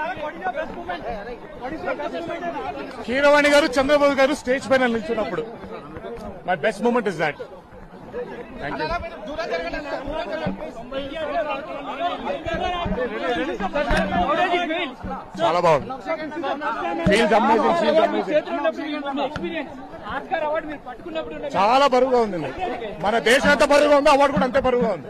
కీరవాణి గారు చంద్రబాబు గారు స్టేజ్ పైన నిల్చున్నప్పుడు my best moment is that thank you చాలా బాగుంది feels amazing feels amazing Oscar award మీరు పట్టుకున్నప్పుడు ఉన్న చాలా బరువుగా ఉంది మన దేశం ఎంత బరువుగా ఉందో అవార్డు కూడా అంతే బరువుగా ఉంది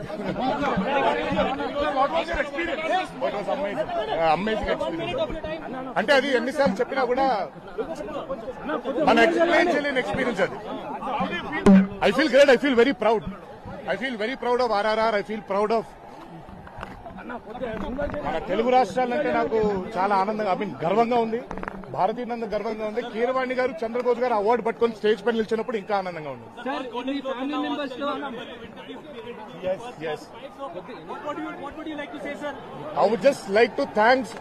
అమేజింగ్ ఎక్స్పీరియన్స్ అంటే అది ఎన్నిసార్లు చెప్పినా కూడా మన ఎక్స్ప్లెయిన్ చేయలేని ఎక్స్పీరియన్స్ అది I feel great I feel very proud I feel very proud of RRR I feel proud of మన తెలుగు రాష్ట్రాలంటే నాకు చాలా ఆనందంగా ఐ మీన్ గర్వంగా ఉంది భారతీయులందరూ గర్వంగా ఉంది కీరవాణి గారు చంద్రబోస్ గారు అవార్డు పట్టుకొని స్టేజ్ పైన నిలిచినప్పుడు ఇంకా ఆనందంగా ఉంది సార్ మీ ఫ్యామిలీ మెంబర్స్ తో yes yes what would you what would you like to say sir I would just like to thanks